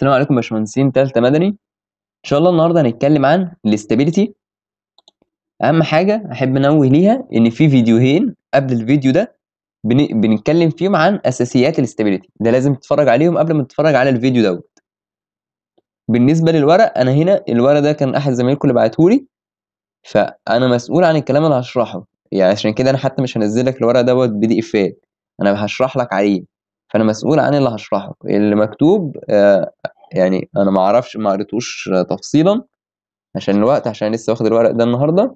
السلام عليكم باشمهندسين تالتة مدني ان شاء الله النهارده هنتكلم عن الاستابيليتي اهم حاجه احب انوه ليها ان في فيديوهين قبل الفيديو ده بن... بنتكلم فيهم عن اساسيات الاستابيليتي ده لازم تتفرج عليهم قبل ما تتفرج على الفيديو دوت بالنسبه للورق انا هنا الورق ده كان احد زمايلكم اللي بعتهولي فانا مسؤول عن الكلام اللي هشرحه يعني عشان كده انا حتى مش هنزل لك الورق دوت بي دي افات انا هشرح لك عليه فانا مسؤول عن اللي هشرحه اللي مكتوب آه يعني انا ما اعرفش ما قريتوش تفصيلا عشان الوقت عشان لسه واخد الورق ده النهارده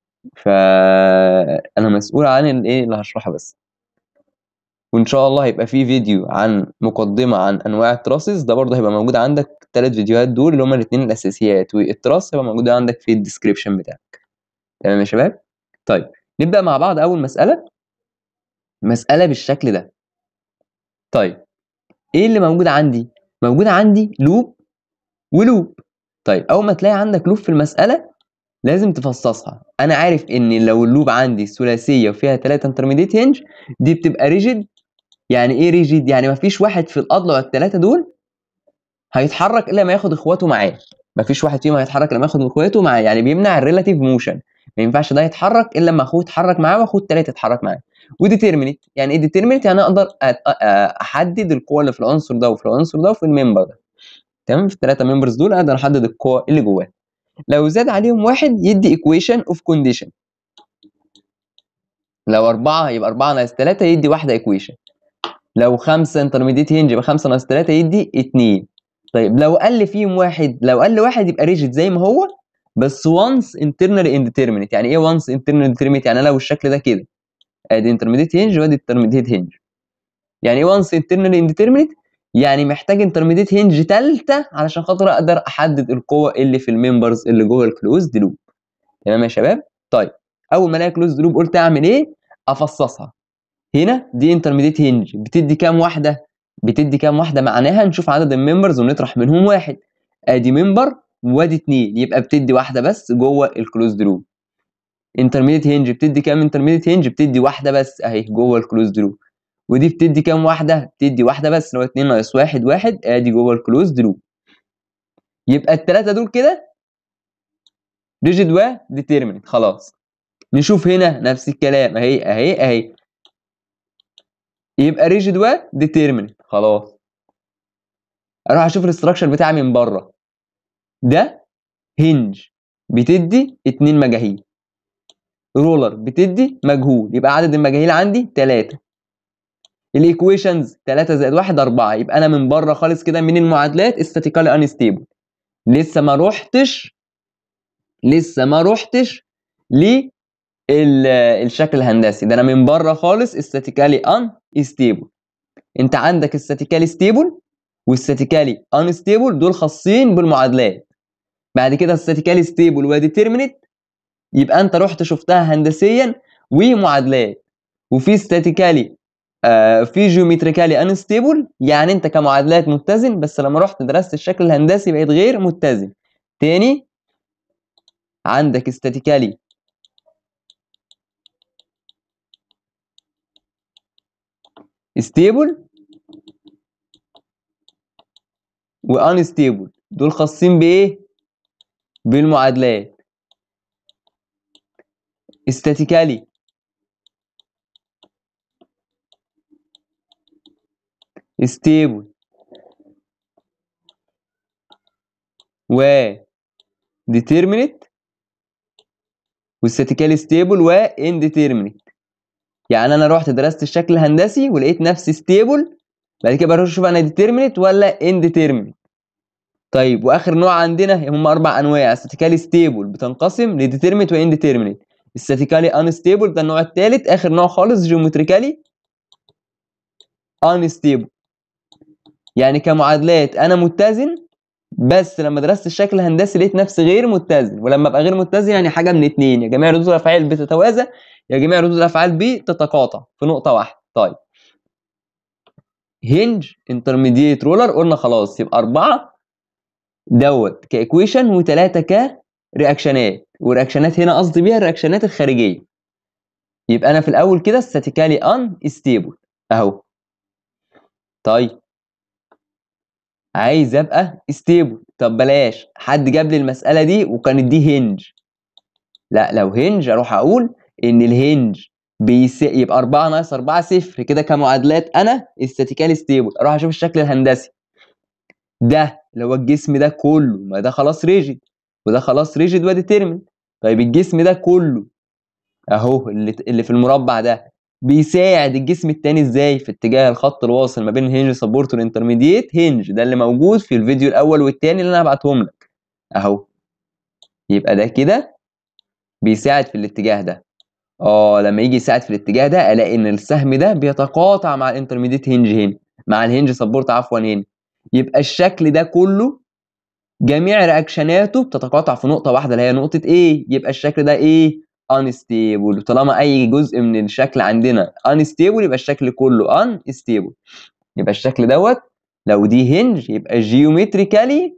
فانا مسؤول عن الايه اللي هشرحه بس وان شاء الله هيبقى في فيديو عن مقدمه عن انواع التراسز ده برضه هيبقى موجود عندك الثلاث فيديوهات دول اللي هما الاثنين الاساسيات والتراس هيبقى موجود عندك في الديسكريبشن بتاعك تمام يا شباب طيب نبدا مع بعض اول مساله مساله بالشكل ده طيب ايه اللي موجود عندي موجود عندي لوب ولوب طيب اول ما تلاقي عندك لوب في المساله لازم تفصصها انا عارف ان لو اللوب عندي ثلاثيه وفيها ثلاثه انترميديت هنج دي بتبقى ريجيد يعني ايه ريجيد يعني مفيش واحد في الاضلع الثلاثه دول هيتحرك الا ما ياخد اخواته معاه مفيش واحد فيهم هيتحرك الا ما ياخد اخواته معاه يعني بيمنع الريلاتيف موشن ما ينفعش ده يتحرك الا لما اخوه يتحرك معاه واخوه الثلاثه يتحرك معاه وديترمينت يعني ايه ديترمينت يعني اقدر احدد القوه اللي في العنصر ده وفي العنصر ده وفي الممبر ده تمام في الثلاثه ممبرز دول اقدر احدد القوه اللي جواه لو زاد عليهم واحد يدي equation of condition لو أربعة يبقى أربعة ناقص تلاتة يدي واحدة equation لو خمسة انترميديت هنج يبقى خمسة ناقص تلاتة يدي اتنين طيب لو قل فيهم واحد لو قل واحد يبقى ريجيد زي ما هو بس once internally indeterminate يعني ايه once internally indeterminate يعني لو الشكل ده كده ادي انترميديت هنج وادي انترميديت هنج يعني ايه once internally indeterminate يعني محتاج انترميديت هنج تالتة علشان خاطر اقدر احدد القوة اللي في الممبرز اللي جوه الكلوزد لوب تمام يا شباب طيب اول ما الاقي كلوزد لوب قلت اعمل ايه افصصها هنا دي انترميديت هنج بتدي كام واحدة بتدي كام واحدة معناها نشوف عدد الممبرز ونطرح منهم واحد ادي ممبر وادي اتنين يبقى بتدي واحدة بس جوه الكلوزد لوب انترميديت هنج بتدي كام انترميديت هنج بتدي واحدة بس اهي جوه الكلوزد لوب ودي بتدي كام واحدة؟ بتدي واحدة بس اللي هو 2 ناقص 1 1 ادي جوه الكلوزد لوب. يبقى التلاتة دول كده ريجيد وديترمينت خلاص. نشوف هنا نفس الكلام اهي اهي اهي. يبقى ريجيد وديترمينت خلاص. اروح اشوف الاستراكشر بتاعي من بره. ده هنج بتدي 2 مجاهيل. رولر بتدي مجهول يبقى عدد المجاهيل عندي 3. الايكويشنز 3 زائد 1 4 يبقى انا من بره خالص كده من المعادلات استاتيكالي انستيبل لسه ما روحتش لسه ما روحتش للشكل الهندسي ده انا من بره خالص استاتيكالي ان ستيبل انت عندك استاتيكالي ستيبل واستاتيكالي ان ستيبل دول خاصين بالمعادلات بعد كده استاتيكالي ستيبل وديترمينت يبقى انت رحت شفتها هندسيا ومعادلات وفي استاتيكالي آه في جيومتريكالي انستيبل يعني انت كمعادلات متزن بس لما رحت درست الشكل الهندسي بقيت غير متزن تاني عندك استاتيكالي ستيبل وانستيبل دول خاصين بايه بالمعادلات استاتيكالي ستيبل و ديترمينت والستاتيكال ستيبل وانديترمينت يعني انا رحت درست الشكل الهندسي ولقيت نفسي ستيبل بعد كده بروح اشوف انا ديترمينت ولا انديترمينت طيب واخر نوع عندنا هم اربع انواع استاتيكال ستيبل بتنقسم لديترمينت وانديترمينت الستاتيكالي انستيبل ده النوع الثالث اخر نوع خالص جيومتريكالي انستيبل يعني كمعادلات انا متزن بس لما درست الشكل الهندسي لقيت نفسي غير متزن ولما ابقى غير متزن يعني حاجه من اتنين يا جميع ردود الافعال بتتوازى يا جميع ردود الافعال بتتقاطع في نقطه واحده طيب هنج انترميديت رولر قلنا خلاص يبقى اربعه دوت كايكويشن وثلاثه كرياكشنات والرياكشنات هنا قصدي بيها الرياكشنات الخارجيه يبقى انا في الاول كده ستاتيكالي ان ستيبل اهو طيب عايز ابقى ستيبل طب بلاش حد جاب لي المساله دي وكانت دي هنج لا لو هنج اروح اقول ان الهنج بيس... يبقى 4 ناقص 4 صفر كده كمعادلات انا استاتيكال ستيبل اروح اشوف الشكل الهندسي ده اللي هو الجسم ده كله ما ده خلاص ريجيد وده خلاص ريجيد وديترمن طيب الجسم ده كله اهو اللي, اللي في المربع ده بيساعد الجسم التاني ازاي في اتجاه الخط الواصل ما بين الهنج سبورت والانترميديت هنج ده اللي موجود في الفيديو الاول والتاني اللي انا هبعتهم لك اهو يبقى ده كده بيساعد في الاتجاه ده اه لما يجي يساعد في الاتجاه ده الاقي ان السهم ده بيتقاطع مع الانترميديت هنج هنا مع الهنج سبورت عفوا هنا يبقى الشكل ده كله جميع رياكشناته بتتقاطع في نقطه واحده اللي هي نقطه A يبقى الشكل ده ايه unstable طالما اي جزء من الشكل عندنا unstable يبقى الشكل كله unstable يبقى الشكل دوت لو دي هنج يبقى geometrically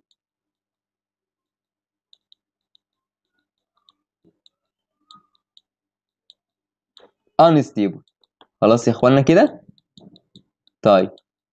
unstable خلاص يا اخوانا كده طيب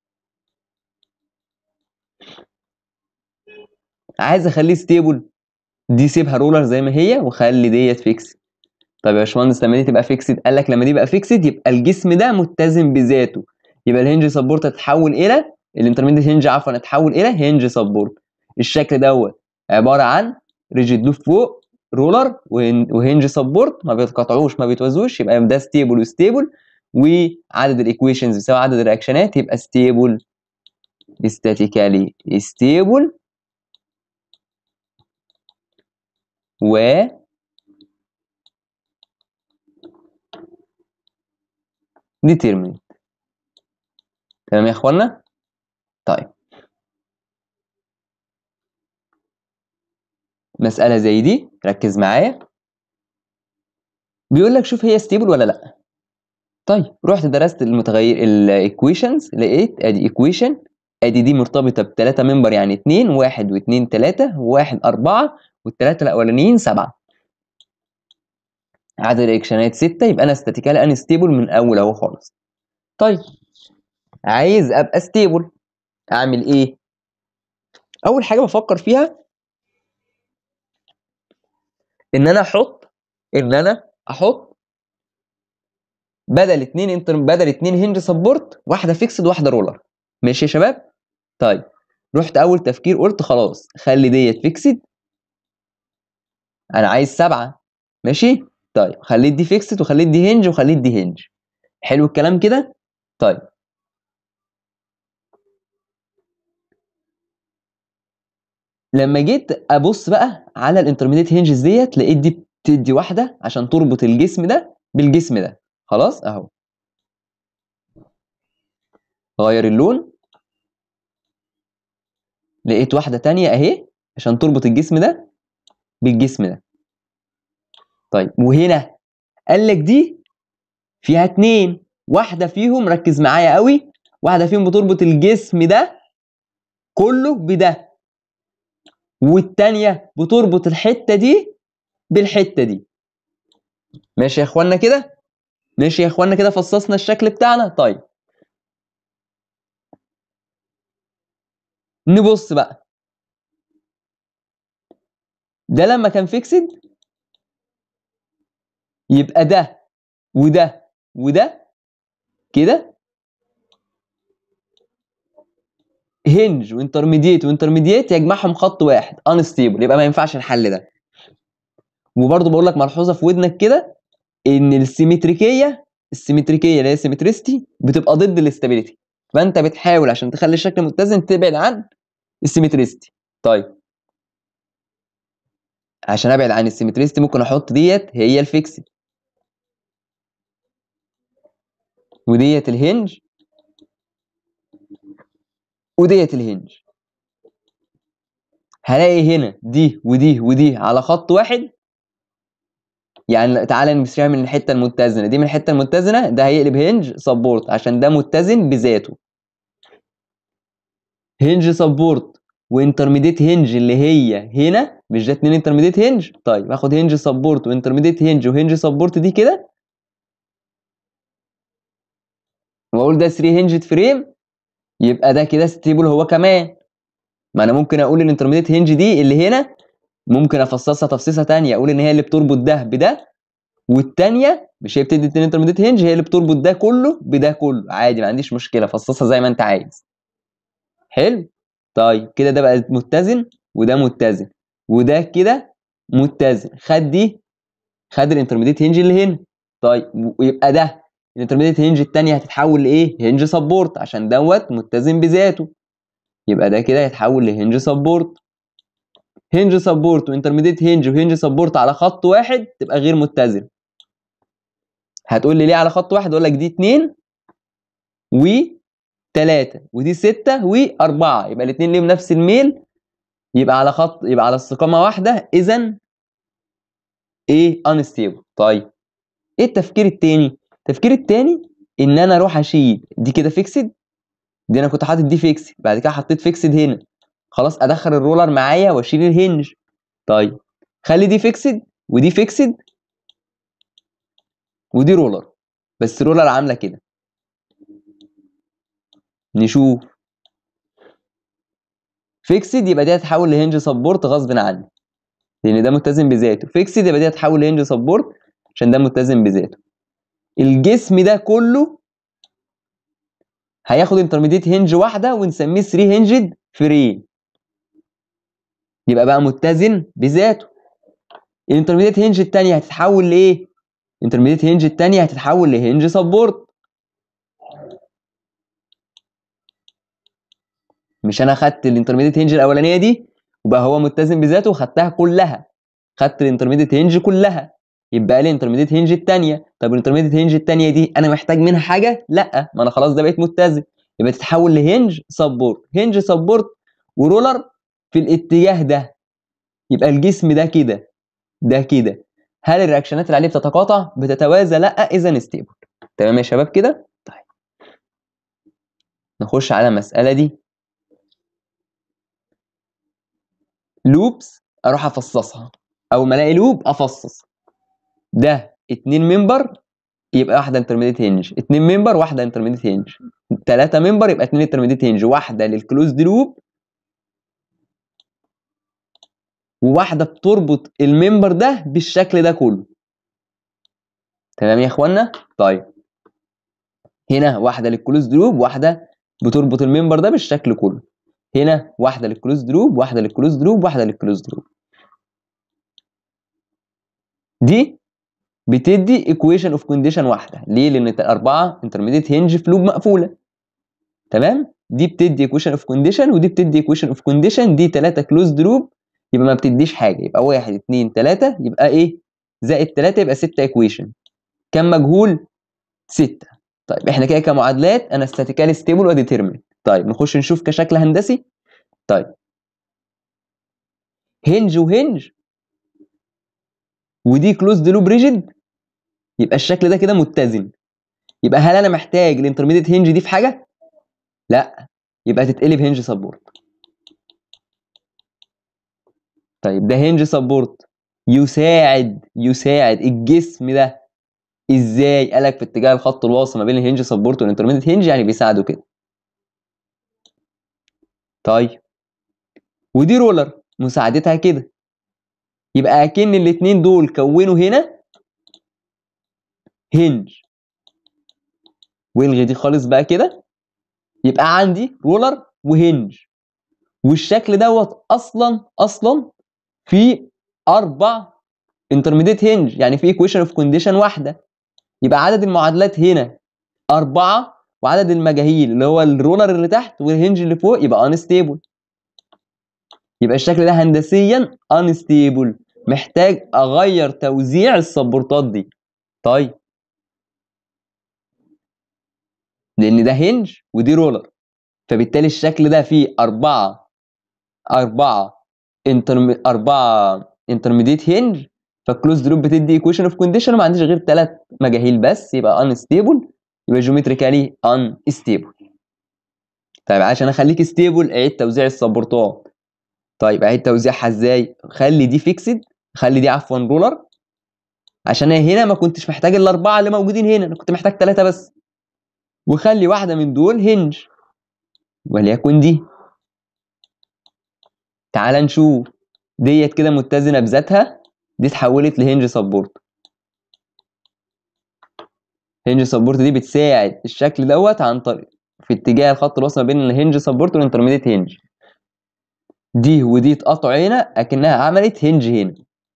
عايز اخليه ستيبل دي سيبها رولر زي ما هي وخلي ديت فيكس طب يا باشمهندس لما دي تبقى فيكسد قال لك لما دي بقى فيكسد يبقى الجسم ده متزن بذاته يبقى الهنج سبورت هتتحول الى الانترميديت هنج عفوا هتتحول الى هنج سبورت الشكل دوت عباره عن ريجيد لوب فوق رولر وهنج سبورت ما بيتقطعوش ما بيتوزوش يبقى ده ستيبل وستيبل وعدد الايكويشنز بيساوي عدد الرياكشنات يبقى ستيبل statically stable و determinant تمام يا اخوانا طيب مسألة زي دي ركز معايا بيقول لك شوف هي ستيبل ولا لا طيب رحت درست المتغير الايكويشنز لقيت ادي ايكويشن ادي دي مرتبطه بثلاثه ممبر يعني 2 1 و2 3 و1 4 والثلاثه الاولانيين 7 عدد الاكشنات 6 يبقى انا استاتيكال ان ستيبل من اول اهو خالص طيب عايز ابقى ستيبل اعمل ايه اول حاجه بفكر فيها ان انا احط ان انا احط بدل اتنين انتر بدل اتنين هنج سبورت واحده فيكسد واحده رولر ماشي يا شباب طيب رحت اول تفكير قلت خلاص خلي ديت فيكسد انا عايز سبعه ماشي طيب خليت دي فيكسد وخليت دي هنج وخليت دي هنج حلو الكلام كده طيب لما جيت ابص بقى على الانترميديت هنجز ديت لقيت دي بتدي واحده عشان تربط الجسم ده بالجسم ده خلاص اهو غير اللون لقيت واحده تانية اهي عشان تربط الجسم ده بالجسم ده طيب وهنا قال لك دي فيها اتنين واحده فيهم ركز معايا قوي واحده فيهم بتربط الجسم ده كله بده والتانية بتربط الحتة دي بالحتة دي ماشي يا اخوانا كده ماشي يا اخوانا كده فصصنا الشكل بتاعنا طيب نبص بقى ده لما كان فيكسد يبقى ده وده وده كده هنج وانترميديت وانترميديت يجمعهم خط واحد انستيبل يبقى ما ينفعش الحل ده وبرضه بقول لك ملحوظه في ودنك كده ان السيمتريكيه السيمتريكيه اللي هي السيمتريستي بتبقى ضد الاستابيليتي فانت بتحاول عشان تخلي الشكل متزن تبعد عن السيمتريستي طيب عشان ابعد عن السيمتريستي ممكن احط ديت هي الفيكسد وديت الهنج وديت الهنج هلاقي هنا دي ودي ودي على خط واحد يعني تعالى نمشيها من الحته المتزنه دي من الحته المتزنه ده هيقلب هنج سبورت عشان ده متزن بذاته هنج سبورت وانترميديت هنج اللي هي هنا مش ده اتنين انترميديت هنج طيب هاخد هنج سبورت وانترميديت هنج وهنج سبورت دي كده واقول ده 3 هنجد فريم يبقى ده كده ستيبل هو كمان ما انا ممكن اقول الانترميديت هنج دي اللي هنا ممكن افصصها تفصيصه تانية اقول ان هي اللي بتربط ده بده والتانية مش هي بتدي اتنين انترميديت هنج هي اللي بتربط ده كله بده كله عادي ما عنديش مشكله فصصها زي ما انت عايز حلو طيب كده ده بقى متزن وده متزن وده كده متزن خد دي خد الانترميديت هنج اللي هنا طيب ويبقى ده الانترميديت هنج التانية هتتحول لايه هنج سبورت عشان دوت متزن بذاته يبقى ده كده هيتحول لهنج سبورت هنج سبورت وانترميديت هنج وهنج سبورت على خط واحد تبقى غير متزن هتقول لي ليه على خط واحد اقول لك دي 2 و 3 ودي 6 و4 يبقى الاثنين ليهم نفس الميل يبقى على خط يبقى على استقامه واحده اذا ايه انستيبل طيب ايه التفكير التاني التفكير التاني ان انا اروح اشيل دي كده فيكسد دي انا كنت حاطط دي فيكسد بعد كده حطيت فيكسد هنا خلاص ادخل الرولر معايا واشيل الهنج طيب خلي دي فيكسد ودي فيكسد ودي رولر بس رولر عامله كده نشوف فيكسد يبقى دي هتتحول لهنج سبورت غصب عني لان ده متزن بذاته فيكسد يبقى دي هتتحول لهنج سبورت عشان ده متزن بذاته الجسم ده كله هياخد انترميديت هنج واحده ونسميه 3 هنجد فريم يبقى بقى متزن بذاته الانترميديت هنج الثانيه هتتحول لايه الانترميديت هنج الثانيه هتتحول لهنج سبورت مش انا خدت الانترميديت هنج الاولانيه دي وبقى هو متزن بذاته وخدتها كلها خدت الانترميديت هنج كلها يبقى لي انترميديت هنج الثانيه طب الانترميديت هنج الثانيه دي انا محتاج منها حاجه لا ما انا خلاص ده بقيت متزن يبقى تتحول لهنج سبورت هنج سبورت ورولر في الاتجاه ده يبقى الجسم ده كده ده كده هل الرياكشنات اللي عليه بتتقاطع بتتوازى لا اذا ستيبل تمام يا شباب كده طيب نخش على المساله دي لوبس اروح افصصها اول ما الاقي لوب افصص ده اتنين ممبر يبقى واحده انترميديت هنج اتنين ممبر واحده انترميديت هنج تلاتة ممبر يبقى اتنين انترميديت هنج واحده للكلوزد لوب وواحده بتربط الممبر ده بالشكل ده كله تمام يا اخوانا طيب هنا واحده للكلوزد لوب واحده بتربط الممبر ده بالشكل كله هنا واحده للكلوزد لوب واحده للكلوزد لوب واحده للكلوزد لوب دي بتدي ايكويشن اوف كونديشن واحده ليه لان الاربعه انترميديت هنج في لوب مقفوله تمام دي بتدي ايكويشن اوف كونديشن ودي بتدي ايكويشن اوف كونديشن دي ثلاثه كلوزد لوب يبقى ما بتديش حاجه يبقى واحد اتنين تلاته يبقى ايه زائد تلاته يبقى سته ايكويشن كم مجهول سته طيب احنا كده كمعادلات انا ستاتيكال ستيبل وديترمين طيب نخش نشوف كشكل هندسي طيب هنج وهنج ودي كلوزد لوب ريجيد يبقى الشكل ده كده متزن يبقى هل انا محتاج الانترميديت هنج دي في حاجه لا يبقى تتقلب هنج سبورت طيب ده هنج سبورت يساعد يساعد الجسم ده ازاي قالك في اتجاه الخط الواصل ما بين الهنج سبورت والانترميديت هنج يعني بيساعده كده طيب ودي رولر مساعدتها كده يبقى اكن الاتنين دول كونوا هنا هنج والغي دي خالص بقى كده يبقى عندي رولر وهنج والشكل دوت اصلا اصلا في اربع انترميديت هنج يعني في ايكويشن اوف كونديشن واحده يبقى عدد المعادلات هنا أربعة وعدد المجاهيل اللي هو الرولر اللي تحت والهنج اللي فوق يبقى انستيبل يبقى الشكل ده هندسيا انستيبل محتاج اغير توزيع السبورتات دي طيب لان ده هنج ودي رولر فبالتالي الشكل ده فيه أربعة أربعة انترم أربعة انترميديت هنج فالكلوز لوب بتدي ايكويشن اوف كونديشن وما عنديش غير ثلاث مجاهيل بس يبقى انستيبل يبقى جيومتريكالي انستيبل طيب عشان اخليك ستيبل اعيد توزيع السبورتات طيب اعيد توزيعها ازاي خلي دي فيكسد خلي دي عفوا رولر عشان هنا ما كنتش محتاج الاربعه اللي موجودين هنا انا كنت محتاج ثلاثه بس وخلي واحده من دول هنج وليكن دي تعال نشوف ديت كده متزنه بذاتها دي اتحولت لهنج سبورت هنج سبورت دي بتساعد الشكل دوت عن طريق في اتجاه الخط الوسط ما بين الهنج سبورت والانترميديت هنج دي ودي اتقطعوا هنا اكنها عملت هنج هنا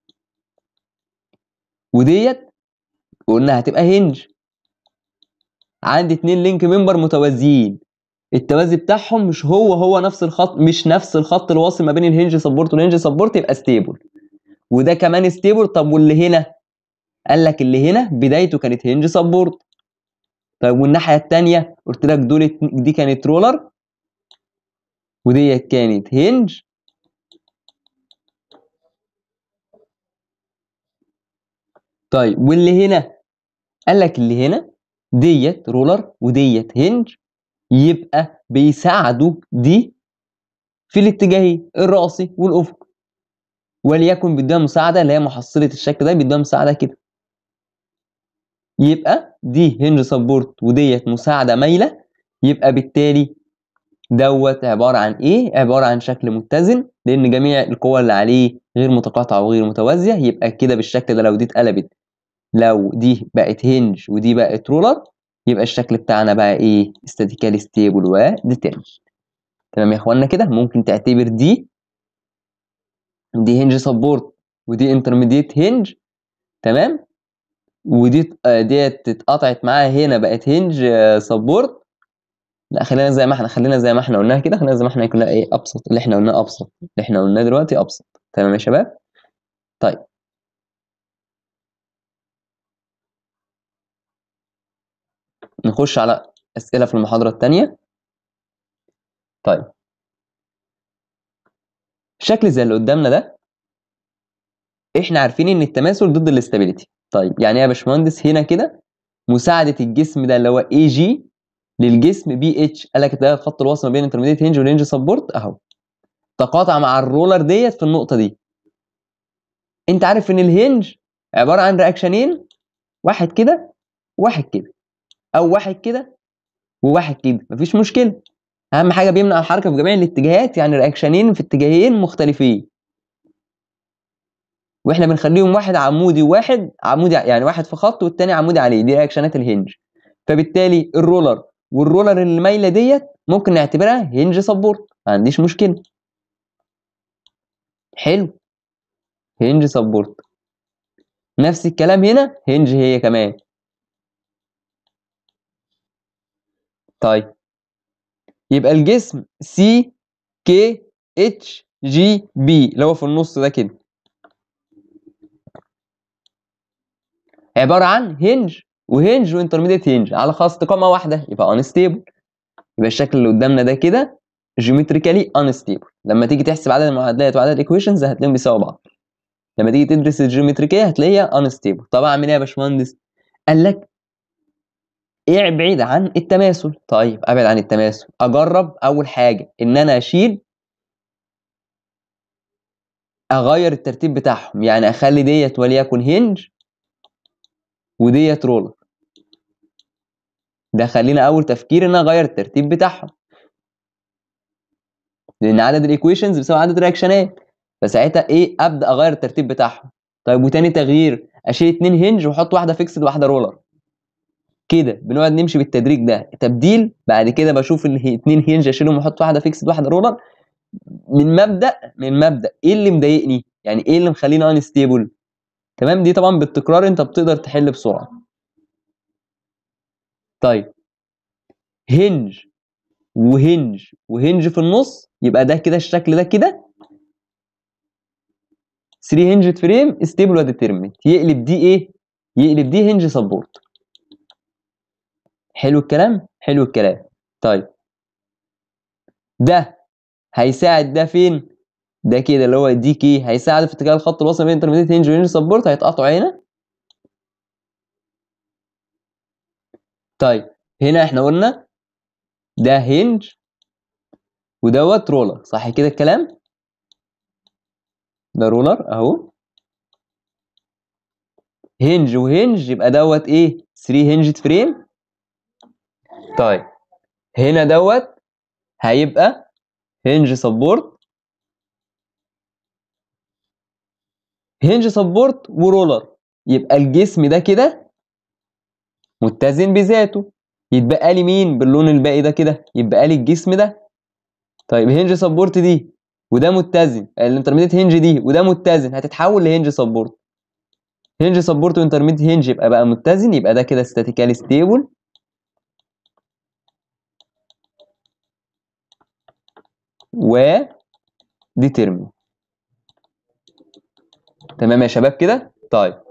وديت قلنا هتبقى هنج عندي اتنين لينك ممبر متوازيين التوازي بتاعهم مش هو هو نفس الخط مش نفس الخط الواصل ما بين الهنج سبورت والهنج سبورت يبقى ستيبل وده كمان ستيبل طب واللي هنا قال لك اللي هنا بدايته كانت هنج سبورت طيب والناحيه الثانيه قلت لك دول دي كانت رولر وديت كانت هنج طيب واللي هنا قال لك اللي هنا ديت رولر وديت هنج يبقى بيساعدوا دي في الاتجاهين الرأسي والأفق وليكن بيديها مساعدة اللي هي محصلة الشكل ده بيديها مساعدة كده يبقى دي هنج سبورت وديت مساعدة مايلة يبقى بالتالي دوت عبارة عن ايه؟ عبارة عن شكل متزن لأن جميع القوى اللي عليه غير متقاطعة وغير متوازية يبقى كده بالشكل ده لو دي اتقلبت لو دي بقت هنج ودي بقت رولر يبقى الشكل بتاعنا بقى ايه استاتيكالي ستيبل وديترمي تمام يا اخوانا كده ممكن تعتبر دي دي هنج سبورت ودي انترميديت هنج تمام ودي ديت اتقطعت معاها هنا بقت هنج سبورت لا خلينا زي ما احنا خلينا زي ما احنا قلناها كده خلينا زي ما احنا كنا ايه ابسط اللي احنا قلناه ابسط اللي احنا قلناه دلوقتي ابسط تمام يا شباب طيب نخش على أسئلة في المحاضرة التانية طيب الشكل زي اللي قدامنا ده احنا عارفين ان التماثل ضد الاستابيليتي طيب يعني ايه يا باشمهندس هنا كده مساعدة الجسم ده اللي هو اي جي للجسم بي اتش قال لك ده خط الوصل ما بين انترميديت هنج والهنج سبورت اهو تقاطع مع الرولر ديت في النقطة دي انت عارف ان الهنج عبارة عن رياكشنين واحد كده واحد كده او واحد كده وواحد كده مفيش مشكله اهم حاجه بيمنع الحركه في جميع الاتجاهات يعني رياكشنين في اتجاهين مختلفين واحنا بنخليهم واحد عمودي وواحد عمودي يعني واحد في خط والتاني عمودي عليه دي رياكشنات الهنج فبالتالي الرولر والرولر اللي مايله ديت ممكن نعتبرها هنج سبورت ما عنديش مشكله حلو هنج سبورت نفس الكلام هنا هنج هي كمان طيب يبقى الجسم سي كي اتش جي بي اللي هو في النص ده كده عباره عن هنج وهنج وانترميديت هنج على خاص استقامه واحده يبقى انستيبل يبقى الشكل اللي قدامنا ده كده جيومتريكالي انستيبل لما تيجي تحسب عدد المعادلات وعدد الايكويشنز هتلاقيهم بيساووا بعض لما تيجي تدرس الجيومتريكيه هتلاقيها انستيبل طب اعمل ايه يا باشمهندس قال لك ابعد عن التماثل طيب ابعد عن التماثل اجرب اول حاجه ان انا اشيل اغير الترتيب بتاعهم يعني اخلي ديت وليكن هنج وديت رولر ده خلينا اول تفكير ان انا اغير الترتيب بتاعهم لان عدد الايكويشنز بيساوي عدد الرياكشنات فساعتها ايه ابدا اغير الترتيب بتاعهم طيب وتاني تغيير اشيل اتنين هنج واحط واحده فيكسد واحده رولر كده بنقعد نمشي بالتدريج ده تبديل بعد كده بشوف الاثنين هنج اشيلهم واحط واحده فيكسد واحده رولر من مبدا من مبدا ايه اللي مضايقني يعني ايه اللي مخليني انستيبل تمام دي طبعا بالتكرار انت بتقدر تحل بسرعه طيب هنج وهنج وهنج في النص يبقى ده كده الشكل ده كده 3 هنج فريم ستيبل وديترمنت يقلب دي ايه يقلب دي هنج سبورت حلو الكلام حلو الكلام طيب ده هيساعد ده فين ده كده اللي هو يديك ايه هيساعد في اتجاه الخط الوسط بين انترميديت هنج وهنج سبورت هيتقطعوا هنا طيب هنا احنا قلنا ده هنج ودوت رولر صح كده الكلام ده رولر اهو هنج وهنج يبقى دوت ايه 3 هنجد فريم طيب هنا دوت هيبقى هنج سبورت هنج سبورت ورولر يبقى الجسم ده كده متزن بذاته يتبقى لي مين باللون الباقي ده كده يبقى لي الجسم ده طيب هنج سبورت دي وده متزن الانترميديت هنج دي وده متزن هتتحول لهنج سبورت هنج سبورت وانترميديت هنج يبقى بقى متزن يبقى ده كده ستاتيكالي ستيبل و ديترمين تمام يا شباب كده طيب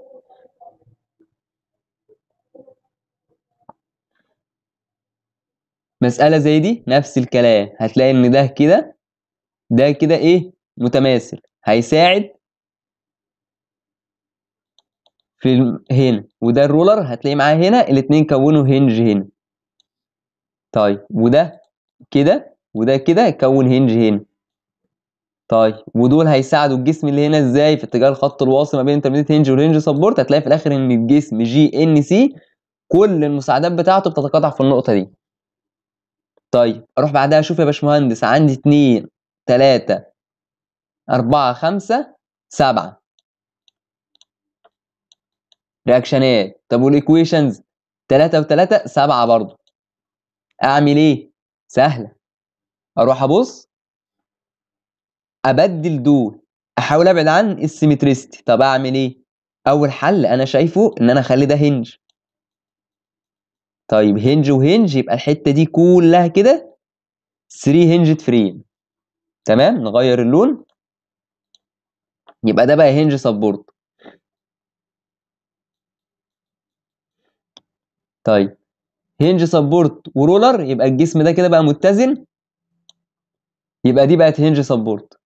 مسألة زي دي نفس الكلام هتلاقي ان ده كده ده كده ايه متماثل هيساعد في الم- هنا وده الرولر هتلاقي معاه هنا الاتنين كونوا هنج هنا طيب وده كده وده كده يكون هنج هنا طيب ودول هيساعدوا الجسم اللي هنا ازاي في اتجاه الخط الواصل ما بين انترميديت هنج والهنج سبورت هتلاقي في الاخر ان الجسم جي ان سي كل المساعدات بتاعته بتتقاطع في النقطة دي طيب اروح بعدها اشوف يا باشمهندس عندي اتنين تلاتة أربعة خمسة سبعة رياكشنات طب والايكويشنز تلاتة وتلاتة سبعة برضو اعمل ايه؟ سهلة اروح ابص ابدل دول احاول ابعد عن السيمتريستي طب اعمل ايه؟ اول حل انا شايفه ان انا اخلي ده هنج طيب هنج وهنج يبقى الحتة دي كلها كده 3 هنجد فريم تمام نغير اللون يبقى ده بقى هنج سبورت طيب هنج سبورت ورولر يبقى الجسم ده كده بقى متزن يبقى دي بقت هنج سبورت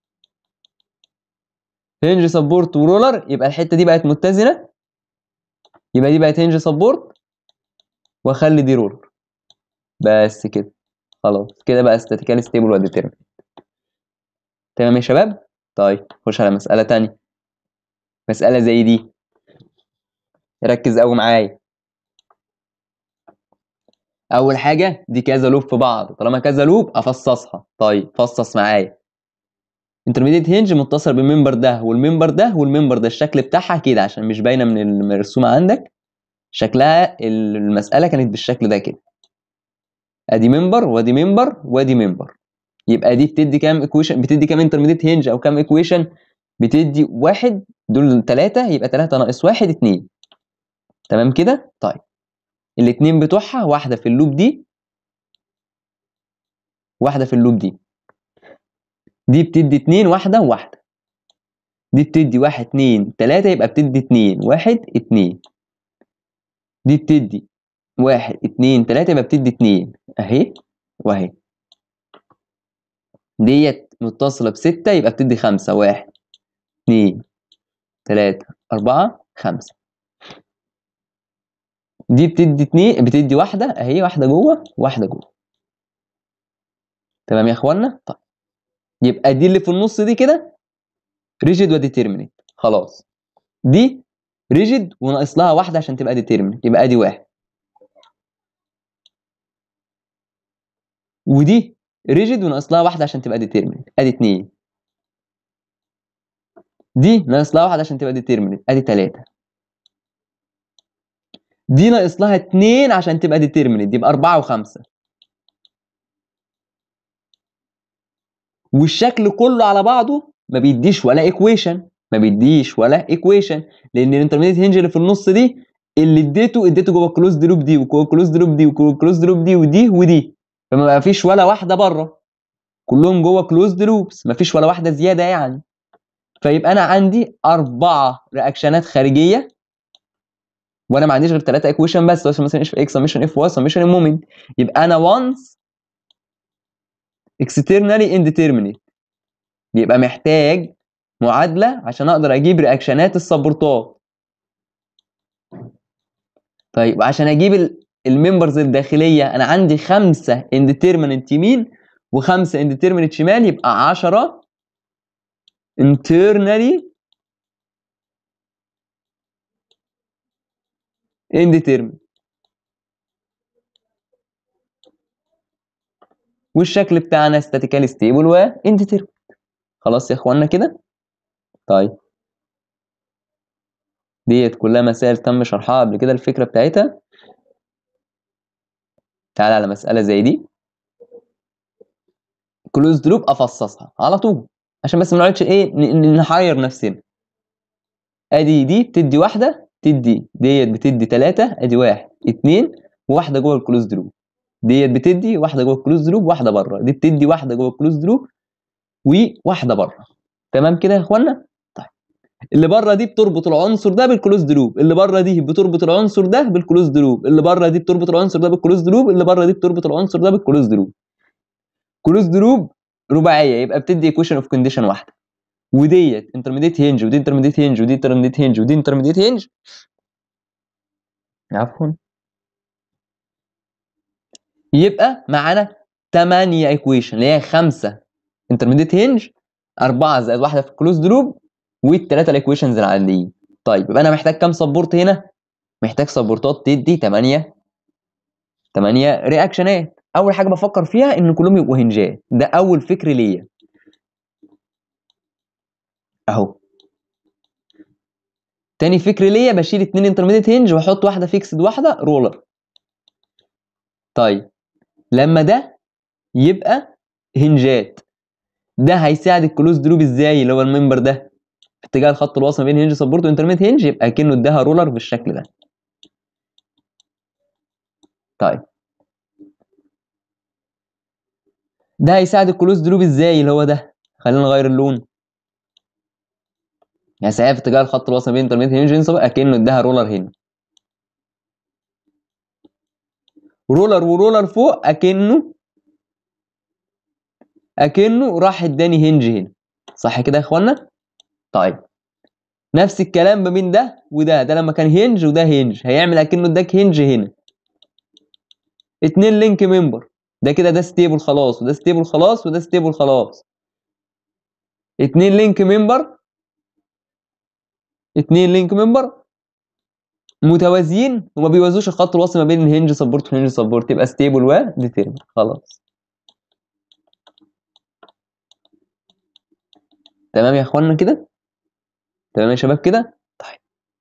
هنج سبورت ورولر يبقى الحته دي بقت متزنه يبقى دي بقت هنج سبورت واخلي دي رولر بس كده خلاص كده بقى استاتيكال ستيبل وديترمين تمام يا شباب طيب خش على مساله تانية مساله زي دي ركز قوي معايا اول حاجه دي كذا لوب في بعض طالما كذا لوب افصصها طيب فصص معايا انترميديت هنج متصل بالممبر ده والممبر ده والممبر ده الشكل بتاعها كده عشان مش باينه من المرسومه عندك شكلها المساله كانت بالشكل ده كده ادي ممبر وادي ممبر وادي ممبر يبقى دي بتدي كام ايكويشن بتدي كام انترميديت هنج او كام ايكويشن بتدي واحد دول ثلاثة يبقى ثلاثة ناقص واحد اتنين تمام كده طيب الاتنين بتوعها واحدة في اللوب دي واحدة في اللوب دي دي بتدي اتنين واحدة وواحدة دي بتدي واحد اتنين تلاتة يبقى بتدي اتنين واحد اتنين دي بتدي واحد اتنين تلاتة يبقى بتدي اتنين اهي واهي ديت متصلة بستة يبقى بتدي خمسة واحد اتنين تلاتة أربعة خمسة دي بتدي اتنين بتدي واحدة اهي واحدة جوه واحدة جوه تمام يا اخوانا طيب يبقى دي اللي في النص دي كده ريجيد وديترمينت خلاص دي ريجيد وناقص لها واحدة عشان تبقى ديترمينت يبقى ادي واحد ودي ريجيد وناقص لها واحدة عشان تبقى ديترمينت ادي اتنين دي ناقص لها واحدة عشان تبقى ديترمينت ادي تلاتة دي ناقص لها اتنين عشان تبقى ديترمينت يبقى أربعة وخمسة والشكل كله على بعضه ما بيديش ولا ايكويشن ما بيديش ولا ايكويشن لان الانترميديت هنج اللي في النص دي اللي اديته اديته جوه الكلوزد لوب دي وجوه الكلوزد لوب دي وجوه الكلوزد لوب دي ودي ودي فما بقى فيش ولا واحده بره كلهم جوه كلوزد لوبس ما فيش ولا واحده زياده يعني فيبقى انا عندي اربعه رياكشنات خارجيه وانا ما عنديش غير ثلاثه ايكويشن بس بس مثلا اف اكس سميشن اف واي سميشن المومنت يبقى انا وانس اكسترنالي انديترمينيت يبقى محتاج معادله عشان اقدر اجيب رياكشنات السبورتات طيب عشان اجيب الممبرز الداخليه انا عندي خمسه انديترميننت يمين وخمسه انديترميننت شمال يبقى 10 internally indeterminate والشكل بتاعنا statically stable و indeterminate خلاص يا اخوانا كده طيب ديت كلها مسائل تم شرحها قبل كده الفكره بتاعتها تعال على مساله زي دي كلوزد لوب افصصها على طول عشان بس ما نقعدش ايه ن- ن- نحير نفسنا ادي دي بتدي واحده تدي ديت بتدي ثلاثة ادي واحد اتنين وواحده جوه الكلوزد لوب ديت بتدي واحده جوه الكلوزد لوب واحده بره دي بتدي واحده جوه الكلوزد لوب وواحده بره تمام كده يا اخوانا طيب اللي بره دي بتربط العنصر ده بالكلوزد لوب اللي بره دي بتربط العنصر ده بالكلوزد لوب اللي بره دي بتربط العنصر ده بالكلوزد لوب اللي بره دي بتربط العنصر ده بالكلوزد لوب كلوزد لوب رباعيه يبقى بتدي ايكويشن اوف كونديشن واحده وديت انترميديت هينج ودي انترميديت هينج ودي انترميديت هينج ودي انترميديت هينج عفوا يبقى معانا 8 ايكويشن اللي هي 5 انترميديت هينج 4 زائد واحده في الكلوزد لوب والثلاثه الايكويشنز العاديين طيب يبقى انا محتاج كام سبورت هنا محتاج سبورتات تدي 8 8 رياكشنات اول حاجه بفكر فيها ان كلهم يبقوا هنجات ده اول فكر ليا اهو تاني فكر ليا بشيل اتنين انترميديت هنج واحط واحده فيكسد واحده رولر طيب لما ده يبقى هنجات ده هيساعد الكلوز لوب ازاي اللي هو الممبر ده في اتجاه الخط الواصل ما بين هنج سبورت وانترميديت هنج يبقى كأنه اداها رولر بالشكل ده طيب ده هيساعد الكلوز لوب ازاي اللي هو ده خلينا نغير اللون هيساعد في اتجاه الخط الواصل ما بين انترميديت هنج وانسبورت اكنه اداها رولر هنا رولر ورولر فوق اكنه اكنه راح اداني هنج هنا صح كده يا اخوانا طيب نفس الكلام ما بين ده وده ده لما كان هنج وده هنج هيعمل اكنه اداك هنج هنا اتنين لينك ممبر ده كده ده ستيبل خلاص وده ستيبل خلاص وده ستيبل خلاص اتنين لينك ممبر اتنين لينك ممبر متوازيين وما بيوازوش الخط الوصل ما بين الهنج سبورت والهنج سبورت يبقى ستيبل وديترمن خلاص تمام يا اخوانا كده تمام يا شباب كده طيب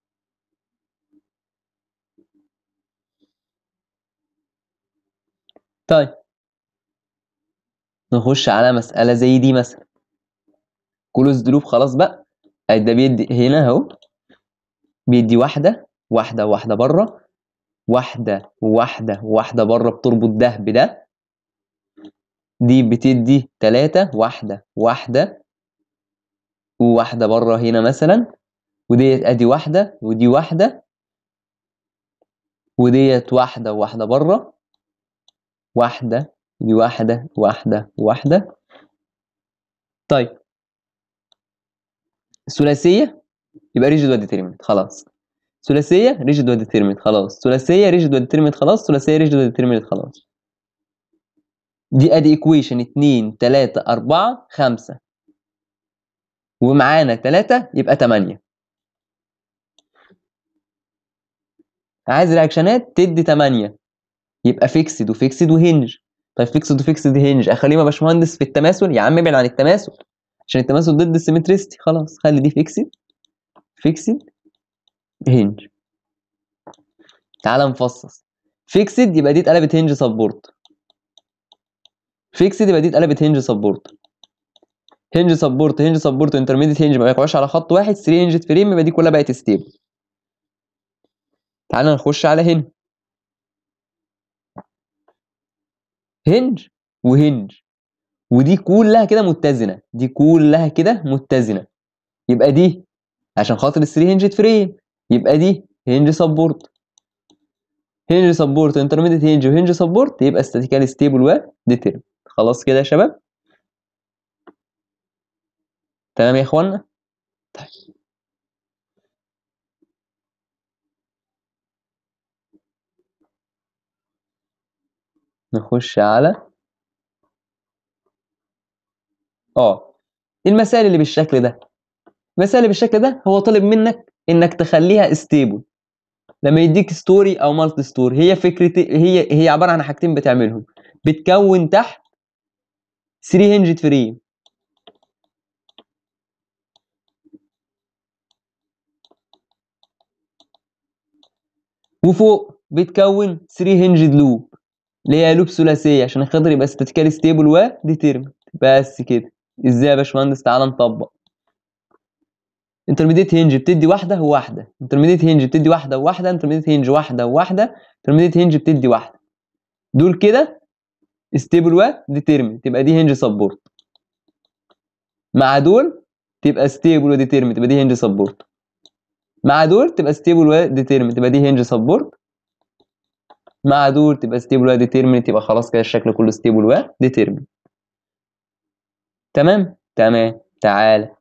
طيب نخش على مسألة زي دي مثلا كلوز لوب خلاص بقى ده بيدي هنا اهو بيدي واحدة واحدة واحدة بره واحدة واحدة واحدة بره بتربط ده بده دي بتدي تلاتة واحدة واحدة وواحدة بره هنا مثلا وديت ادي واحدة ودي واحدة وديت واحدة وواحدة بره واحدة دي واحدة واحدة واحدة طيب الثلاثية يبقى ريجيد وديترمنت خلاص ثلاثية ريجيد وديترمنت خلاص ثلاثية ريجيد وديترمنت خلاص ثلاثية ريجيد وديترمنت خلاص دي ادي ايكويشن اتنين تلاتة اربعة خمسة ومعانا تلاتة يبقى تمانية عايز رياكشنات تدي تمانية يبقى فيكسد وفيكسد وهنج طيب فيكسد وفيكسد هنج اخليهم يا باشمهندس في التماثل يا عم ابعد عن التماثل عشان التماثل ضد السيمتريستي خلاص خلي دي فيكسد فيكسد هنج تعال نفصص فيكسد يبقى دي اتقلبت هنج سبورت فيكسد يبقى دي اتقلبت هنج سبورت هنج سبورت هنج سبورت انترميديت هنج ما يقعوش على خط واحد 3 هنج فريم يبقى دي كلها بقت ستيبل تعال نخش على هنا هنج وهنج ودي كلها كده متزنه دي كلها كده متزنه يبقى دي عشان خاطر ال 3 هنج فريم يبقى دي هنج سبورت هنج سبورت انترميديت هنج وهنج سبورت يبقى استاتيكال ستيبل وديترم خلاص كده يا شباب تمام يا اخوانا طيب نخش على اه المسائل اللي بالشكل ده المسائل اللي بالشكل ده هو طالب منك انك تخليها ستيبل لما يديك ستوري او مالتي ستوري هي فكره هي هي عباره عن حاجتين بتعملهم بتكون تحت 3 هنج فريم وفوق بتكون 3 هنجد لوب اللي هي لوب ثلاثيه عشان الخضر يبقى ستاتيكال ستيبل وديترمن بس كده ازاي يا باشمهندس تعالى نطبق انترميديت هنج بتدي واحده وواحده انترميديت هنج بتدي واحده وواحده انترميديت هنج واحده وواحده انترميديت هنج بتدي واحده دول كده ستيبل وديترمن تبقى دي هنج سبورت مع دول تبقى ستيبل وديترمن تبقى دي هنج سبورت مع دول تبقى ستيبل وديترمن تبقى دي هنج سبورت مع دول تبقى ستيبل وديترمن تبقى خلاص كده الشكل كله ستيبل وديترمن تمام تمام تعالى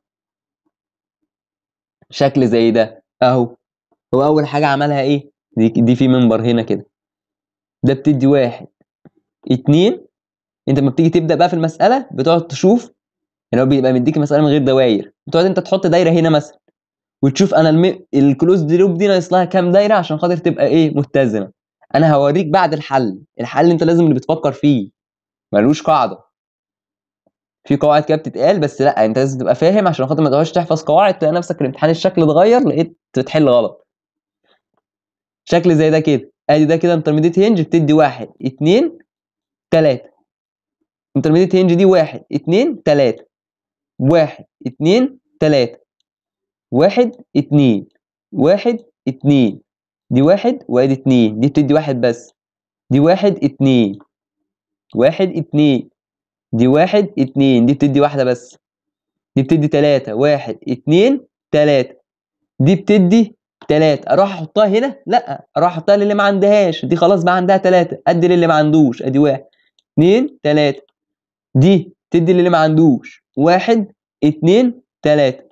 شكل زي ده اهو هو اول حاجه عملها ايه دي, دي في منبر هنا كده ده بتدي واحد اتنين انت لما بتيجي تبدا بقى في المساله بتقعد تشوف يعني هو بيبقى مديك مساله من غير دواير بتقعد انت تحط دايره هنا مثلا وتشوف انا الم... الكلوز دي لوب دي ناقص لها كام دايره عشان خاطر تبقى ايه متزنه انا هوريك بعد الحل الحل انت لازم اللي بتفكر فيه ملوش قاعده في قواعد كده بتتقال بس لا انت لازم تبقى فاهم عشان خاطر ما تقعدش تحفظ قواعد تلاقي نفسك الامتحان الشكل اتغير لقيت بتحل غلط شكل زي ده كده ادي ده كده انترميديت هنج بتدي واحد اتنين تلاته انترميديت هنج دي واحد اتنين تلاته واحد اتنين تلاته واحد اتنين واحد اتنين دي واحد وادي اتنين دي بتدي واحد بس دي واحد اتنين واحد اتنين دي واحد اتنين دي بتدي واحدة بس دي بتدي تلاتة واحد اتنين تلاتة دي بتدي تلاتة اروح احطها هنا لا اروح احطها للي ما عندهاش دي خلاص بقى عندها تلاتة ادي للي ما عندوش ادي واحد اتنين تلاتة دي تدي للي ما عندوش واحد اتنين تلاتة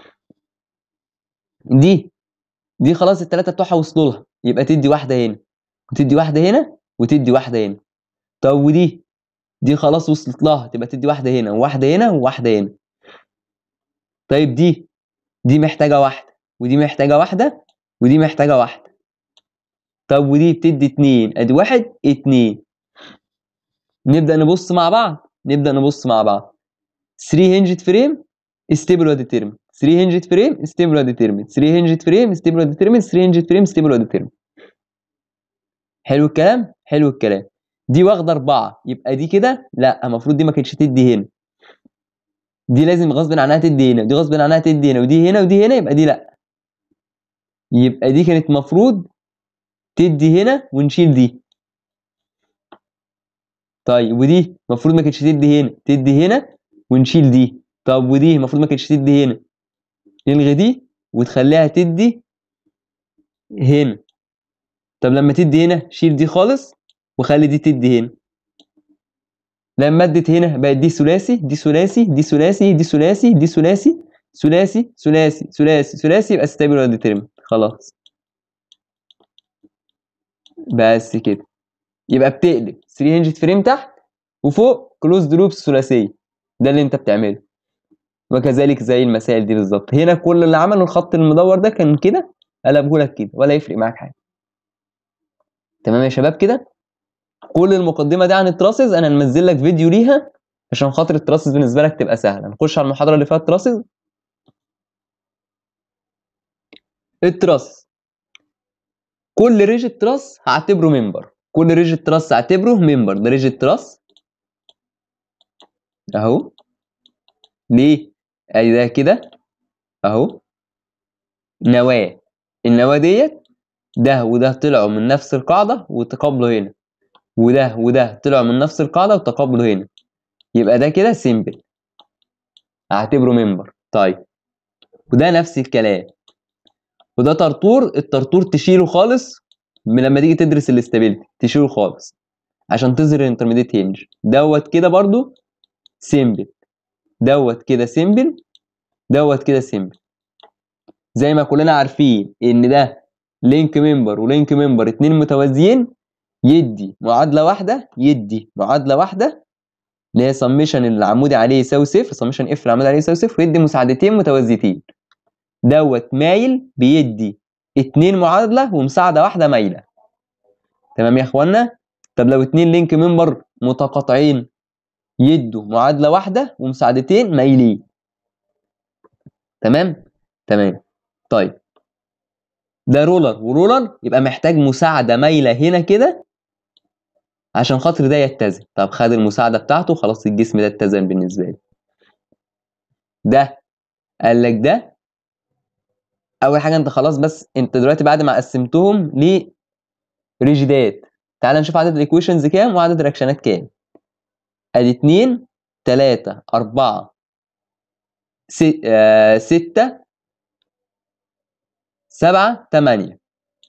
دي دي خلاص التلاتة بتوعها وصلوا لها يبقى تدي واحدة هنا وتدي واحدة هنا وتدي واحدة هنا طب ودي دي خلاص وصلت لها تبقى تدي واحدة هنا وواحدة هنا وواحدة هنا طيب دي دي محتاجة واحدة ودي محتاجة واحدة ودي محتاجة واحدة طب ودي بتدي اتنين ادي واحد اتنين نبدأ نبص مع بعض نبدأ نبص مع بعض 3 هنجد فريم ستيبل وديترمن 3 هنجد فريم ستيبل وديترمن 3 هنجد فريم ستيبل وديترمن 3 هنجد فريم ستيبل وديترمن حلو الكلام حلو الكلام دي واخده اربعه يبقى دي كده لا المفروض دي ما كانتش تدي هنا دي لازم غصب عنها تدي هنا ودي غصب عنها تدي هنا ودي هنا ودي هنا يبقى دي لا يبقى دي كانت مفروض تدي هنا ونشيل دي طيب ودي المفروض ما كانتش تدي هنا تدي هنا ونشيل دي طب ودي المفروض ما كانتش تدي هنا نلغي دي وتخليها تدي هنا طب لما تدي هنا شيل دي خالص وخلي دي تدي هنا لما ادت هنا بقت دي ثلاثي دي ثلاثي دي ثلاثي دي ثلاثي دي ثلاثي ثلاثي ثلاثي ثلاثي ثلاثي يبقى ستابل ولا ديترمن خلاص بس كده يبقى بتقلب 3 هنجد فريم تحت وفوق كلوزد لوبس ثلاثيه ده اللي انت بتعمله وكذلك زي المسائل دي بالظبط هنا كل اللي عمله الخط المدور ده كان كده قلبه لك كده ولا يفرق معاك حاجه تمام يا شباب كده كل المقدمه دي عن التراسز انا منزل لك فيديو ليها عشان خاطر التراسز بالنسبه لك تبقى سهله نخش على المحاضره اللي فيها التراسز التراس كل ريجيت تراس هعتبره ممبر كل ريجيت تراس هعتبره ممبر ده ريجيت تراس اهو ليه ادي ده كده اهو نواه النواه ديت ده وده طلعوا من نفس القاعده وتقابلوا هنا وده وده طلعوا من نفس القاعده وتقابلوا هنا يبقى ده كده سيمبل هعتبره ممبر طيب وده نفس الكلام وده طرطور الطرطور تشيله خالص من لما تيجي تدرس الاستابيليتي تشيله خالص عشان تظهر الانترميديت هنج دوت كده برضو سيمبل دوت كده سيمبل دوت كده سيمبل زي ما كلنا عارفين ان ده لينك ممبر ولينك ممبر اتنين متوازيين يدي معادله واحده يدي معادله واحده اللي هي سميشن العمودي عليه يساوي صفر سميشن اف العمودي عليه يساوي صفر ويدي مساعدتين متوازيتين دوت مايل بيدي اتنين معادله ومساعده واحده مايله تمام يا اخوانا طب لو اتنين لينك ممبر متقاطعين يدوا معادله واحده ومساعدتين مايلين تمام تمام طيب ده رولر ورولر يبقى محتاج مساعده مايله هنا كده عشان خاطر ده يتزن طب خد المساعده بتاعته خلاص الجسم ده اتزن بالنسبه لي ده قال لك ده اول حاجه انت خلاص بس انت دلوقتي بعد ما قسمتهم لريجيدات تعال نشوف عدد الايكويشنز كام وعدد الرياكشنات كام ادي 2 3 4 6 7 8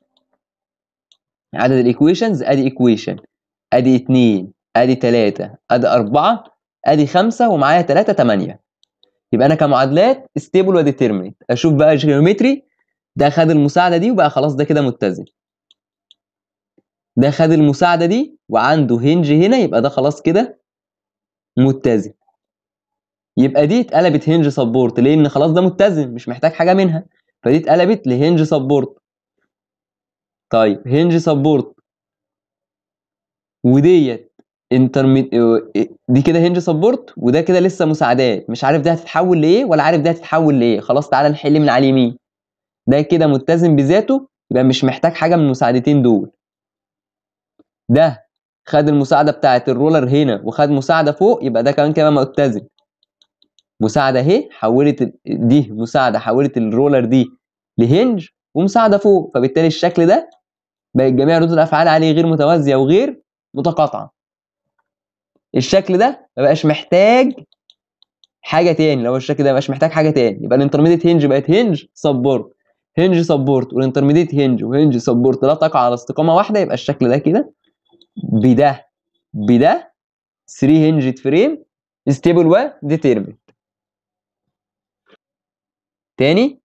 عدد الايكويشنز ادي ايكويشن ادي 2 ادي 3 ادي 4 ادي 5 ومعايا 3 8 يبقى انا كمعادلات ستيبل وديترمينت اشوف بقى جيومتري ده خد المساعده دي وبقى خلاص ده كده متزن ده خد المساعده دي وعنده هنج هنا يبقى ده خلاص كده متزن يبقى دي اتقلبت هنج سبورت لان خلاص ده متزن مش محتاج حاجه منها فدي اتقلبت لهنج سبورت طيب هنج سبورت وديت انترمي دي كده هنج سبورت وده كده لسه مساعدات مش عارف ده هتتحول لايه ولا عارف ده هتتحول لايه خلاص تعالى نحل من على اليمين ده كده متزن بذاته يبقى مش محتاج حاجه من المساعدتين دول ده خد المساعده بتاعه الرولر هنا وخد مساعده فوق يبقى ده كمان كده متزن مساعده اهي حولت دي مساعده حولت الرولر دي لهنج ومساعده فوق فبالتالي الشكل ده بقت جميع ردود الافعال عليه غير متوازيه وغير متقاطعه الشكل ده ما بقاش محتاج حاجه تاني لو الشكل ده ما بقاش محتاج حاجه تاني يبقى الانترميديت هنج بقت هنج سبورت هنج سبورت والانترميديت هنج وهنج سبورت لا تقع على استقامه واحده يبقى الشكل ده كده بده بده 3 هنجد فريم ستيبل وديترمنت تاني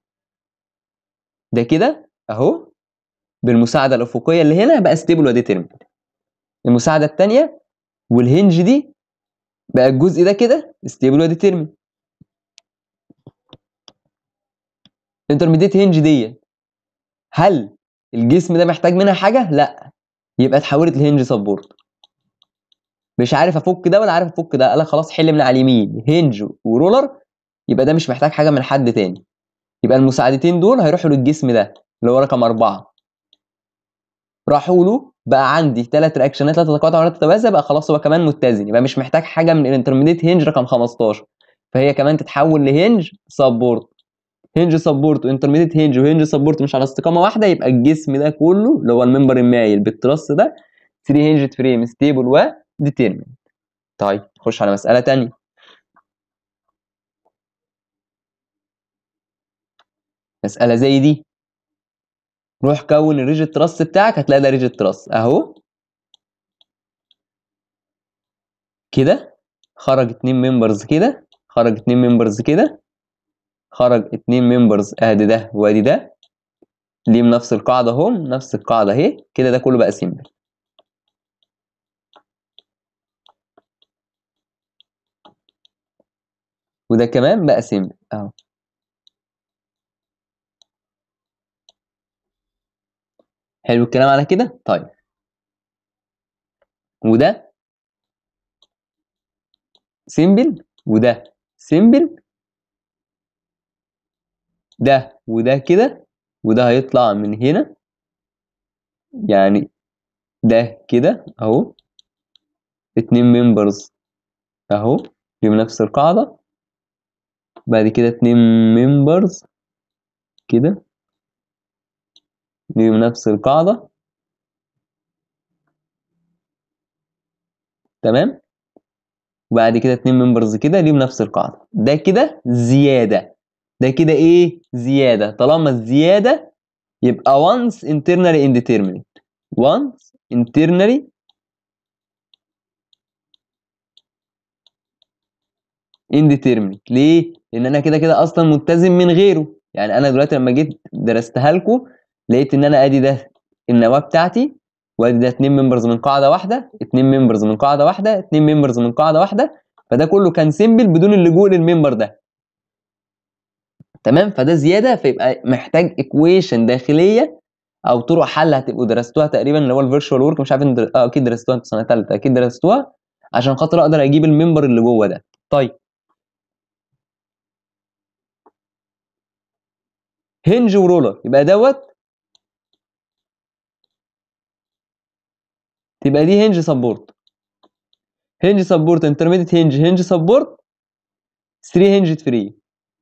ده كده اهو بالمساعده الافقيه اللي هنا بقى ستيبل وديترمنت المساعده الثانيه والهنج دي بقى الجزء ده كده ستيبل وديترمنت انترميديت هنج دي هل الجسم ده محتاج منها حاجه لا يبقى اتحولت لهنج سبورت مش عارف افك ده ولا عارف افك ده قال خلاص حل من على اليمين هنج ورولر يبقى ده مش محتاج حاجه من حد تاني يبقى المساعدتين دول هيروحوا للجسم ده اللي هو رقم أربعة راحوا له بقى عندي ثلاث رياكشنات لا تتقاطع ولا تتوازى بقى خلاص هو كمان متزن يبقى مش محتاج حاجه من الانترميديت هنج رقم 15 فهي كمان تتحول لهنج سبورت هنج سبورت وانترميديت هنج وهنج سبورت مش على استقامه واحده يبقى الجسم ده كله اللي هو الممبر المايل بالتراس ده 3 هنج فريم ستيبل وديترمنت طيب خش على مساله ثانيه مساله زي دي روح كون الريجيت تراس بتاعك هتلاقي ده ريجيت تراس اهو كده خرج اتنين ممبرز كده خرج اتنين ممبرز كده خرج اتنين ممبرز ادي ده وادي ده ليهم نفس القاعده اهم نفس القاعده اهي كده ده كله بقى سيمبل وده كمان بقى سيمبل اهو حلو الكلام على كده طيب وده سيمبل وده سيمبل ده وده كده وده هيطلع من هنا يعني ده كده اهو اتنين ممبرز اهو ليهم نفس القاعدة بعد كده اتنين ممبرز كده ليهم نفس القاعدة تمام وبعد كده اتنين ممبرز كده ليهم نفس القاعدة ده كده زيادة ده كده ايه زيادة طالما الزيادة يبقى once internally indeterminate once internally indeterminate ليه؟ لأن أنا كده كده أصلا متزن من غيره يعني أنا دلوقتي لما جيت درستها لكم لقيت إن أنا أدي ده النواة بتاعتي وادي ده اتنين ممبرز من قاعدة واحدة اتنين ممبرز من قاعدة واحدة اتنين ممبرز من قاعدة واحدة فده كله كان سيمبل بدون اللجوء للممبر ده تمام فده زياده فيبقى محتاج ايكويشن داخليه او طرق حل هتبقوا درستوها تقريبا اللي هو الفيرتشوال ورك مش عارف ان در... اه اكيد درستوها انتوا سنه ثالثه اكيد درستوها عشان خاطر اقدر اجيب الممبر اللي جوه ده طيب هنج ورولر يبقى دوت تبقى دي هنج سبورت هنج سبورت انترميديت هنج هنج سبورت 3 هنج فري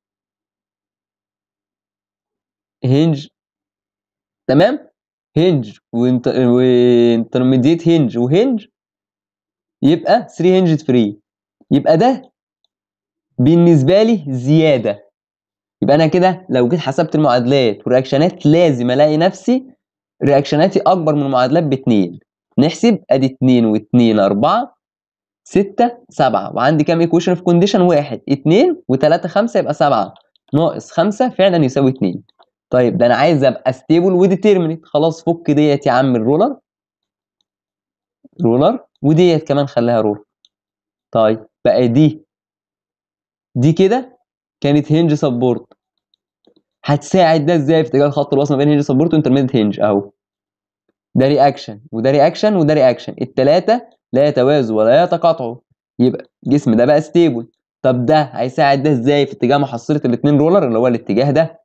هنج تمام هنج وانت وانترميديت هنج وهنج يبقى 3 هنج فري يبقى ده بالنسبه لي زياده يبقى انا كده لو جيت حسبت المعادلات والرياكشنات لازم الاقي نفسي رياكشناتي اكبر من المعادلات باتنين نحسب ادي 2 و2 4 6 7 وعندي كام ايكويشن في كونديشن واحد 2 و3 5 يبقى 7 ناقص 5 فعلا يساوي 2 طيب ده انا عايز ابقى ستيبل وديترمينت خلاص فك ديت يا عم الرولر رولر وديت كمان خليها رولر طيب بقى دي دي كده كانت هنج سبورت هتساعد ده ازاي في اتجاه خط الوصل ما بين هنج سبورت وانترميديت هنج اهو ده رياكشن وده رياكشن وده رياكشن التلاتة لا يتوازوا ولا يتقاطعوا يبقى الجسم ده بقى ستيبل طب ده هيساعد ده ازاي في اتجاه محصلة الاتنين رولر اللي هو الاتجاه ده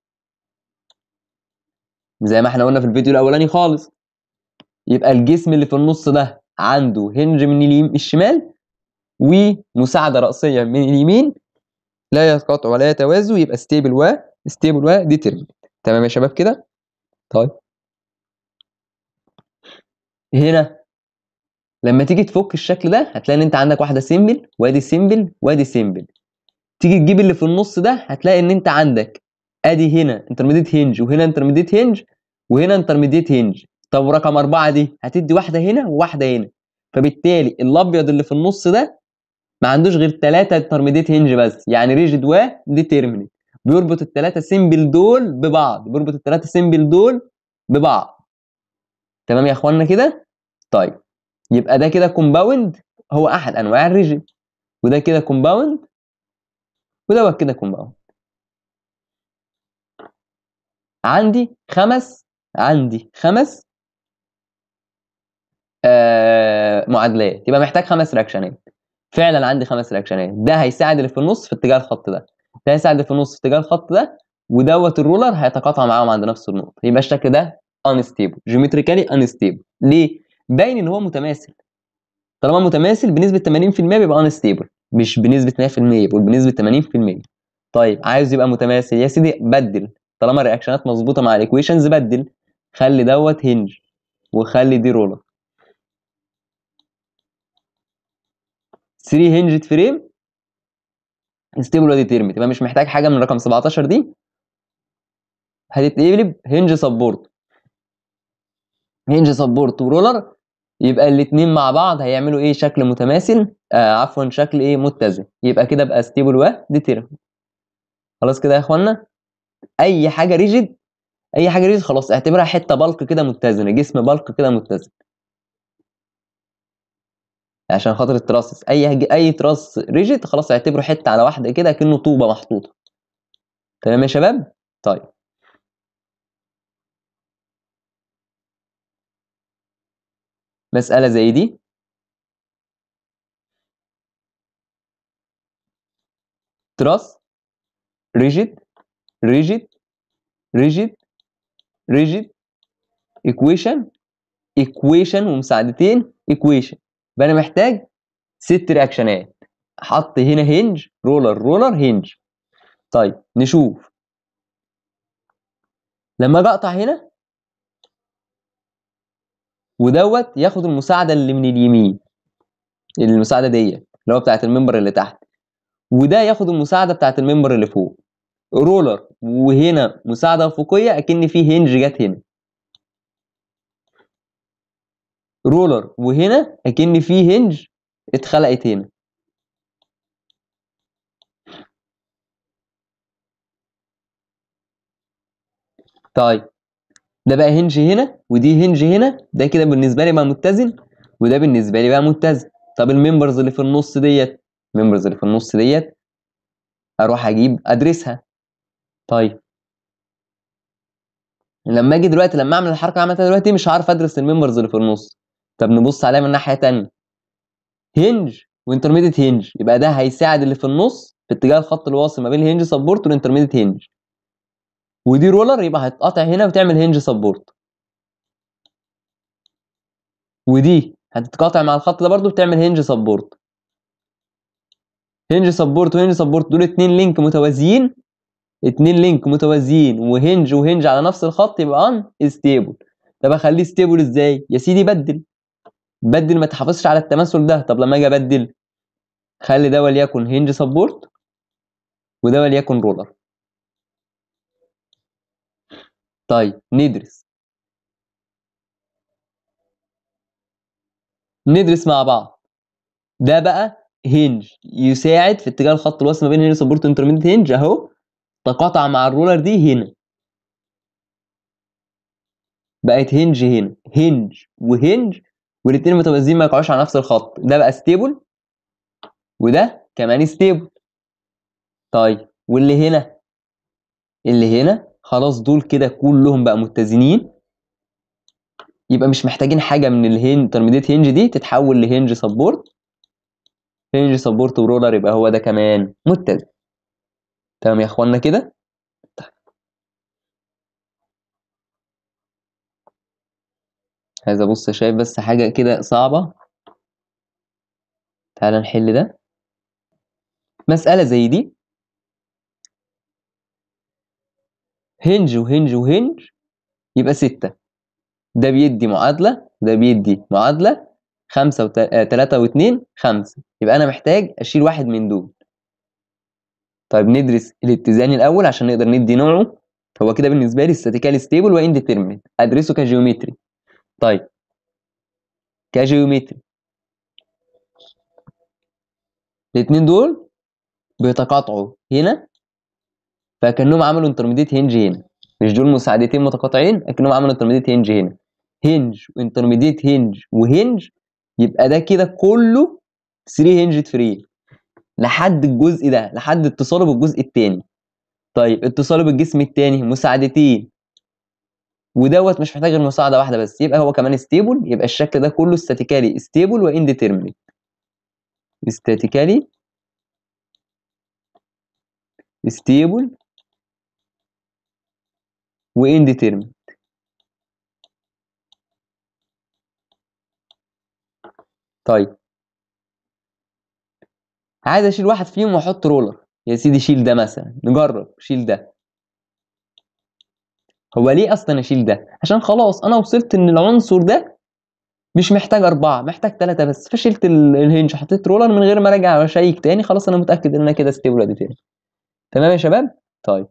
زي ما احنا قلنا في الفيديو الاولاني خالص يبقى الجسم اللي في النص ده عنده هنج من اليمين الشمال ومساعدة رأسية من اليمين لا يتقاطع ولا يتوازوا يبقى ستيبل و ستيبل و ديترمينت تمام يا شباب كده طيب هنا لما تيجي تفك الشكل ده هتلاقي ان انت عندك واحده سيمبل وادي سيمبل وادي سيمبل تيجي تجيب اللي في النص ده هتلاقي ان انت عندك ادي هنا انترميديت هنج وهنا انترميديت هنج وهنا انترميديت هنج طب رقم أربعة دي هتدي واحدة هنا وواحدة هنا فبالتالي الأبيض اللي في النص ده ما عندوش غير ثلاثة انترميديت هنج بس يعني ريجيد وديترمينت بيربط الثلاثة سيمبل دول ببعض بيربط الثلاثة سيمبل دول ببعض تمام يا اخوانا كده طيب يبقى ده كده كومباوند هو احد انواع الريجيد وده كده كومباوند ودوت كده كومباوند عندي خمس عندي خمس آه معادلات يبقى محتاج خمس رياكشنات فعلا عندي خمس رياكشنات ده هيساعد اللي في النص في اتجاه الخط ده ده هيساعد اللي في النص في اتجاه الخط ده ودوت الرولر هيتقاطع معاهم عند نفس النقطه يبقى الشكل ده unstable جيومتريكالي unstable ليه باين ان هو متماثل طالما متماثل بنسبه 80% بيبقى unstable مش بنسبه 100% يبقى بنسبه 80% طيب عايز يبقى متماثل يا سيدي بدل طالما الرياكشنات مظبوطه مع الايكويشنز بدل خلي دوت هنج وخلي دي رولر 3 هنجد فريم ستيبل ودي تيرم تبقى مش محتاج حاجه من رقم 17 دي هتتقلب هنج سبورت هنج سبورت ورولر يبقى الاثنين مع بعض هيعملوا ايه شكل متماثل آه عفوا شكل ايه متزن يبقى كده بقى ستيبل وديترمن خلاص كده يا اخوانا اي حاجه ريجيد اي حاجه ريجيد خلاص اعتبرها حته بلق كده متزنه جسم بلق كده متزن عشان خاطر التراس اي اي تراس ريجيد خلاص اعتبره حته على واحده كده كأنه طوبه محطوطه تمام يا شباب طيب مسألة زي دي تراس ريجيد ريجيد ريجيد ريجيد ايكويشن ايكويشن ومساعدتين ايكويشن يبقى انا محتاج ست رياكشنات حط هنا هنج رولر رولر هنج طيب نشوف لما اجي اقطع هنا ودوت ياخد المساعده اللي من اليمين المساعده ديت اللي هو بتاعت الممبر اللي تحت وده ياخد المساعده بتاعت الممبر اللي فوق رولر وهنا مساعده افقيه اكن في هنج جت هنا رولر وهنا اكن في هنج اتخلقت هنا طيب ده بقى هنج هنا ودي هنج هنا ده كده بالنسبه لي بقى متزن وده بالنسبه لي بقى متزن طب الممبرز اللي في النص ديت الممبرز اللي في النص ديت اروح اجيب ادرسها طيب لما اجي دلوقتي لما اعمل الحركه اللي عملتها دلوقتي مش هعرف ادرس الممبرز اللي في النص طب نبص عليها من ناحيه تانية هنج وانترميديت هنج يبقى ده هيساعد اللي في النص في اتجاه الخط الواصل ما بين الهنج سبورت والانترميديت هنج ودي رولر يبقى هتقطع هنا وتعمل هنج سبورت ودي هتتقاطع مع الخط ده برضو بتعمل هنج سبورت هنج سبورت وهنج سبورت دول اتنين لينك متوازيين اتنين لينك متوازيين وهنج وهنج على نفس الخط يبقى ان ستيبل طب اخليه ستيبل ازاي يا سيدي بدل بدل ما تحافظش على التماثل ده طب لما اجي ابدل خلي ده وليكن هنج سبورت وده وليكن رولر طيب ندرس ندرس مع بعض ده بقى هنج يساعد في اتجاه الخط الوسط ما بين هنج سبورت وانترميديت هنج اهو تقاطع مع الرولر دي هنا بقت هنج هنا هنج وهنج والاتنين متوازيين ما يقعوش على نفس الخط ده بقى ستيبل وده كمان ستيبل طيب واللي هنا اللي هنا خلاص دول كده كلهم بقى متزنين يبقى مش محتاجين حاجه من الهنج ترميديت هنج دي تتحول لهنج سبورت هنج سبورت ورولر يبقى هو ده كمان متزن تمام يا اخوانا كده عايز ابص شايف بس حاجه كده صعبه تعال نحل ده مساله زي دي هنج وهنج وهنج يبقى ستة ده بيدي معادلة ده بيدي معادلة خمسة وت... آه تلاتة واتنين خمسة يبقى أنا محتاج أشيل واحد من دول طيب ندرس الاتزان الأول عشان نقدر ندي نوعه هو كده بالنسبة لي statical stable و indeterminate أدرسه كجيومتري طيب كجيومتري الاتنين دول بيتقاطعوا هنا فكأنهم عملوا انترميديت هنج هنا مش دول مساعدتين متقاطعين لكنهم عملوا انترميديت هنج هنا هنج وانترميديت هنج وهنج يبقى ده كده كله 3 هنج فري لحد الجزء ده لحد اتصاله بالجزء التاني طيب اتصاله بالجسم التاني مساعدتين ودوت مش محتاج غير مساعده واحده بس يبقى هو كمان ستيبل يبقى الشكل ده كله استاتيكالي ستيبل وانديترمينت استاتيكالي ستيبل وانديترمينت طيب عايز اشيل واحد فيهم واحط رولر يا سيدي شيل ده مثلا نجرب شيل ده هو ليه اصلا اشيل ده عشان خلاص انا وصلت ان العنصر ده مش محتاج أربعة محتاج ثلاثة بس فشلت الهنج حطيت رولر من غير ما أراجع وأشيك تاني خلاص أنا متأكد إن أنا كده ستيبل أدي تاني تمام يا شباب؟ طيب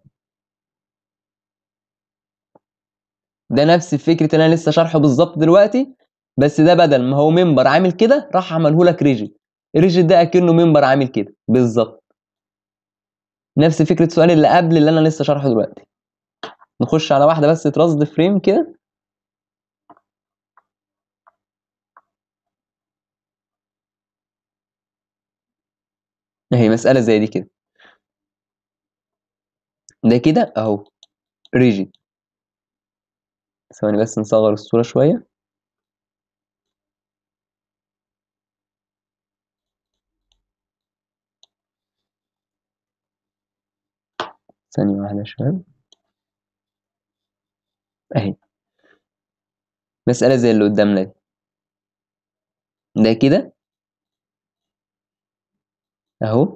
ده نفس فكرة اللي أنا لسه شارحه بالظبط دلوقتي بس ده بدل ما هو منبر عامل كده راح عمله لك ريجيد الريجيد ده أكنه منبر عامل كده بالظبط نفس فكرة السؤال اللي قبل اللي أنا لسه شارحه دلوقتي نخش على واحدة بس ترصد فريم كده اهي مسألة زي دي كده ده كده اهو ريجيد ثواني بس نصغر الصورة شوية ثانية واحدة يا شباب اهي مسألة زي اللي قدامنا دي ده كده اهو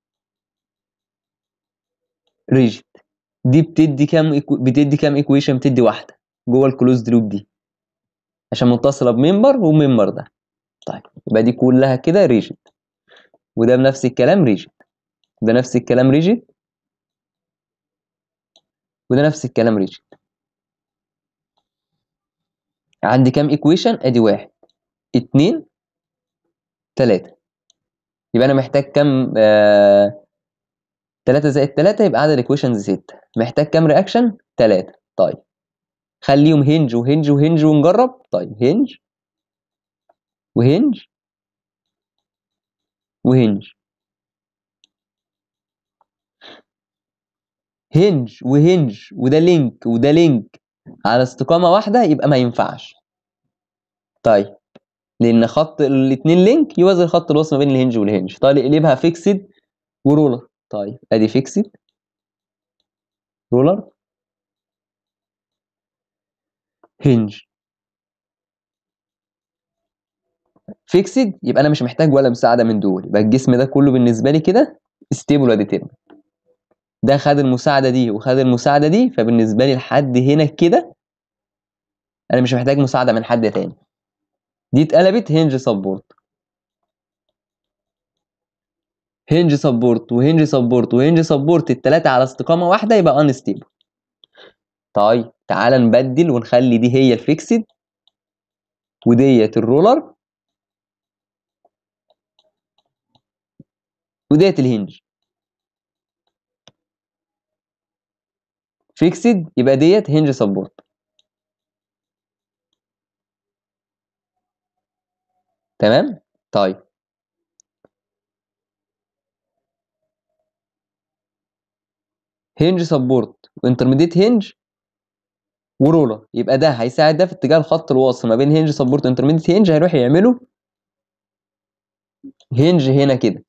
ريجيد دي بتدي كام إيكو... بتدي كام ايكويشن بتدي واحده جوه الكلوزد لوب دي عشان متصله بممبر وممبر ده طيب يبقى دي كلها كده ريجيد وده بنفس الكلام ريجيد ده نفس الكلام ريجيد وده نفس الكلام ريجيد عندي كام ايكويشن ادي واحد اتنين تلاتة يبقى انا محتاج كام آه... 3 زائد 3 يبقى عدد الايكويشنز 6 محتاج كام رياكشن 3 طيب خليهم هنج وهنج وهنج ونجرب طيب هنج وهنج وهنج هنج وهنج وده لينك وده لينك على استقامة واحدة يبقى ما ينفعش طيب لأن خط الاتنين لينك يوازي خط الوصل ما بين الهنج والهنج طيب اقلبها فيكسد ورولر طيب ادي فيكسد رولر هنج فيكسد يبقى انا مش محتاج ولا مساعده من دول يبقى الجسم ده كله بالنسبه لي كده ستيبل وديترمن ده خد المساعده دي وخد المساعده دي فبالنسبه لي لحد هنا كده انا مش محتاج مساعده من حد تاني دي اتقلبت هنج سبورت هنج سبورت وهنج سبورت وهنج سبورت التلاتة على استقامة واحدة يبقى انستيبل طيب تعالى نبدل ونخلي دي هي الفيكسد وديت الرولر وديت الهنج فيكسد يبقى ديت هنج سبورت تمام طيب هنج سبورت وانترميديت هنج ورولر يبقى ده هيساعد ده في اتجاه الخط الواصل ما بين هنج سبورت وانترميديت هنج هيروح يعملوا هنج هنا كده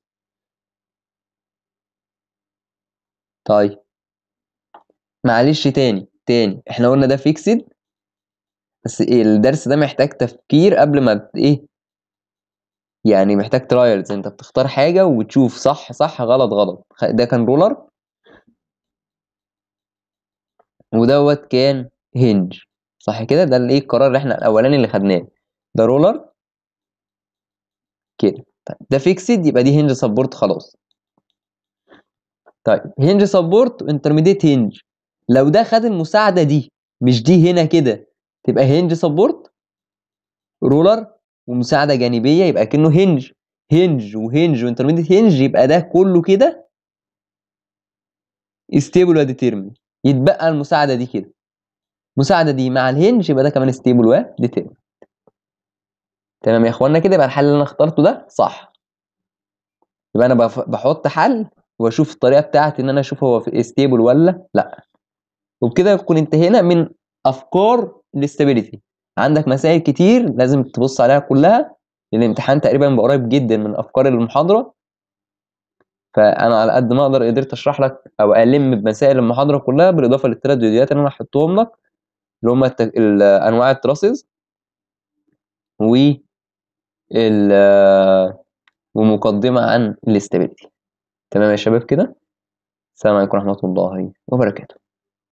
طيب معلش تاني تاني احنا قلنا ده فيكسد بس ايه الدرس ده محتاج تفكير قبل ما ت- ايه يعني محتاج ترايلز انت بتختار حاجة وتشوف صح صح غلط غلط خ- ده كان رولر ودوت كان هنج صح كده ده الايه القرار اللي احنا الاولاني اللي خدناه ده رولر كده طيب ده فيكسد يبقى دي هنج سبورت خلاص طيب هنج سبورت وانترميديت هنج لو ده خد المساعدة دي مش دي هنا كده تبقى هنج سبورت رولر ومساعدة جانبية يبقى كأنه هنج هنج وهنج وانترميديت هنج يبقى ده كله كده ستيبل وديتيرمين يتبقى المساعدة دي كده المساعدة دي مع الهنج يبقى ده كمان ستيبل وديتيرمين تمام يا اخوانا كده يبقى الحل اللي انا اخترته ده صح يبقى انا بف- بحط حل واشوف الطريقة بتاعتي ان انا اشوف هو في ستيبل ولا لا وبكده نكون انتهينا من افكار الاستابيليتي عندك مسائل كتير لازم تبص عليها كلها لان الامتحان تقريبا بقى قريب جدا من افكار المحاضره فانا على قد ما اقدر قدرت اشرح لك او الم بمسائل المحاضره كلها بالاضافه للثلاث فيديوهات اللي انا هحطهم لك اللي هم الت- ال- انواع التراسز و ال- ومقدمه عن الاستابيليتي تمام يا شباب كده السلام عليكم ورحمه الله وبركاته